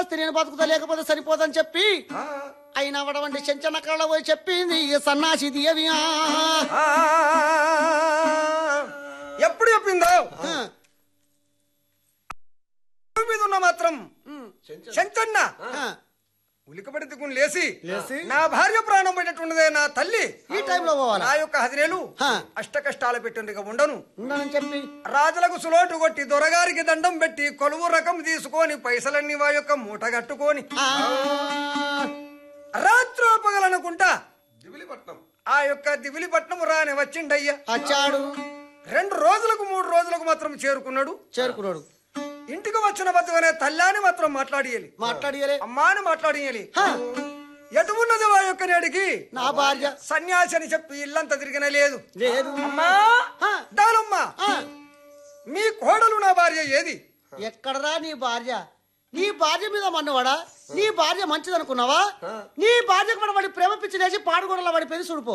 వస్తే నేను బతుకుతా లేకపోతే సరిపోదని చెప్పి ఆ, అయినా వడవండి చెంచన్న కళ్ళ పోయి చెప్పింది ఈ సన్నాసి దేవి ఆ. ఆ, ఎప్పుడు చెప్పిందో ఆ. భూమి మీద ఉన్న మాత్రం చెంచన్న ఆ. ఉలికబడి దిగుని లేసి లేసి? నా భార్య ప్రాణం పోయినట్టున్నదే నా తల్లి ఈ టైంలో పోవాలా నా యొక్క హదిరేలు హా. అష్ట కష్టాలు పెట్టిందిగా ఉండను ఉండనని చెప్పి రాజులకు సులోటు కొట్టి దొరగారికి దండం పెట్టి కొలువు రకం తీసుకొని పైసలన్నీ వా యొక్క మూట కట్టుకొని ఆ. రాత్రోపగలనుకుంటా దివిలిపట్నం ఆ యొక్క దివిలిపట్నం రాని వచ్చిండయ్యా వచ్చాడు రెండు రోజులకు మూడు రోజులకు మాత్రం చేరుకున్నాడు చేరుకున్నాడు ఇంటికి వచ్చిన బతుకనే తల్లాని మాత్రం మాట్లాడియాలి మాట్లాడియలే అమ్మాని మాట్లాడియాలి హా. ఎటు ఉన్నది ఆ యొక్క నేడికి నా భార్య సన్యాసి అని చెప్పి ఇల్లంతా తిరిగిన లేదు లేదు అమ్మా ఆ. దానమ్మా ఆ. మీ కోడలు నా భార్య ఏది ఎక్కడరా నీ భార్య నీ భార్య మీద మన్నవాడా నీ భార్య మంచిదనుకున్నావా నీ భార్యకు కూడా వాడి ప్రేమ పిచ్చి లేచి పాడుగోడలో వాడి పెళ్లి చూడిపో